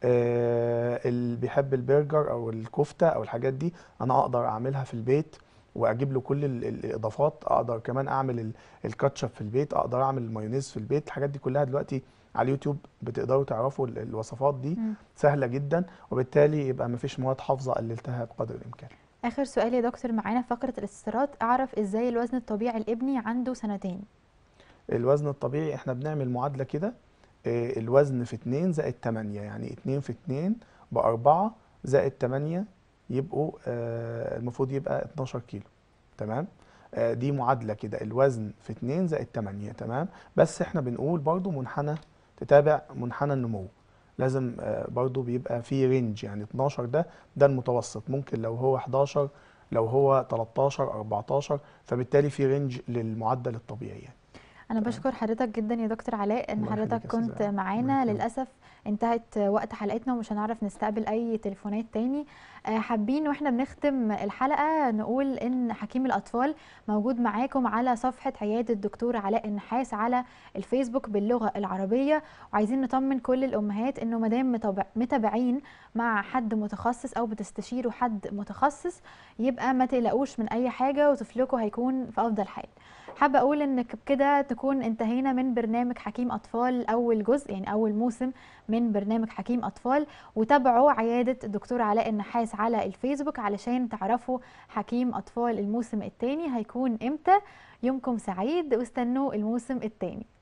آه اللي بيحب البرجر او الكفته او الحاجات دي انا اقدر اعملها في البيت واجيب له كل ال- الاضافات اقدر كمان اعمل ال- الكاتشب في البيت اقدر اعمل المايونيز في البيت الحاجات دي كلها دلوقتي على اليوتيوب بتقدروا تعرفوا ال- الوصفات دي مم. سهله جدا وبالتالي يبقى مفيش مواد حافظه قللتها بقدر الامكان اخر سؤال يا دكتور معانا في فقره الاستفسارات اعرف ازاي الوزن الطبيعي لابني عنده سنتين الوزن الطبيعي احنا بنعمل معادله كده آه، الوزن في 2 زائد 8 يعني 2 في 2 بأربعة زائد 8 يبقوا آه، المفروض يبقى 12 كيلو تمام آه، دي معادلة كده الوزن في 2 زائد 8 تمام بس احنا بنقول برضو منحنى تتابع منحنى النمو لازم آه، برضو بيبقى في رينج يعني 12 ده ده المتوسط ممكن لو هو 11 لو هو 13 14 فبالتالي في رينج للمعدل الطبيعي يعني انا تمام. بشكر حضرتك جدا يا دكتور علاء ان الله يخليك حضرتك يا كنت أستاذة. الله معانا يكرمك. للاسف انتهت وقت حلقتنا ومش هنعرف نستقبل اي تليفونات تاني آه، حابين واحنا بنختم الحلقه نقول ان حكيم الاطفال موجود معاكم على صفحه عياده الدكتور علاء النحاس على الفيسبوك باللغه العربيه وعايزين نطمن كل الامهات انه مادام متابع- متابعين مع حد متخصص او بتستشيروا حد متخصص يبقى ما تقلقوش من اي حاجه وطفلكم هيكون في افضل حال حابه اقول ان كده تكون انتهينا من برنامج حكيم اطفال اول جزء يعني اول موسم من برنامج حكيم اطفال وتابعوا عياده الدكتور علاء النحاس على الفيسبوك علشان تعرفوا حكيم اطفال الموسم الثاني هيكون امتى يومكم سعيد واستنوا الموسم الثاني